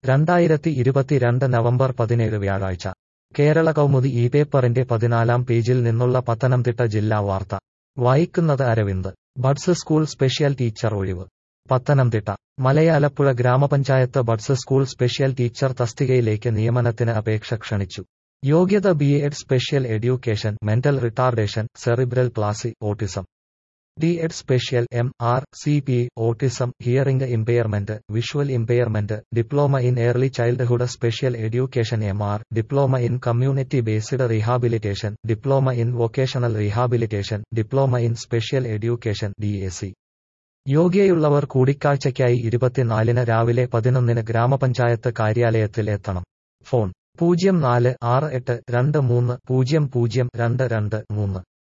രണ്ടായിരത്തി ഇരുപത്തിരണ്ട് നവംബർ പതിനേഴ് വ്യാഴാഴ്ച കേരള കൗമുദി ഈ പേപ്പറിന്റെ പതിനാലാം പേജിൽ നിന്നുള്ള പത്തനംതിട്ട ജില്ലാ വാർത്ത വായിക്കുന്നത് Aravind buds school special teacher ഒഴിവ് പത്തനംതിട്ട മലയാലപ്പുഴ ഗ്രാമപഞ്ചായത്ത് ബഡ്സ് സ്കൂൾ സ്പെഷ്യൽ ടീച്ചർ തസ്തികയിലേക്ക് നിയമനത്തിന് അപേക്ഷ ക്ഷണിച്ചു യോഗ്യത B Ed special education mental retardation cerebral palsy autism D Ed special M R C P autism hearing impairment visual impairment diploma in early childhood special education M R diploma in community based rehabilitation diploma in vocational rehabilitation diploma in special education D S C യോഗ്യയുള്ളവർ കൂടിക്കാഴ്ചയ്ക്കായി ഇരുപത്തിനാലിന് രാവിലെ പതിനൊന്നിന് ഗ്രാമപഞ്ചായത്ത് കാര്യാലയത്തിൽ എത്തണം phone പൂജ്യം നാല് ആറ് എട്ട് രണ്ട് മൂന്ന് പൂജ്യം പൂജ്യം രണ്ട് രണ്ട് മൂന്ന്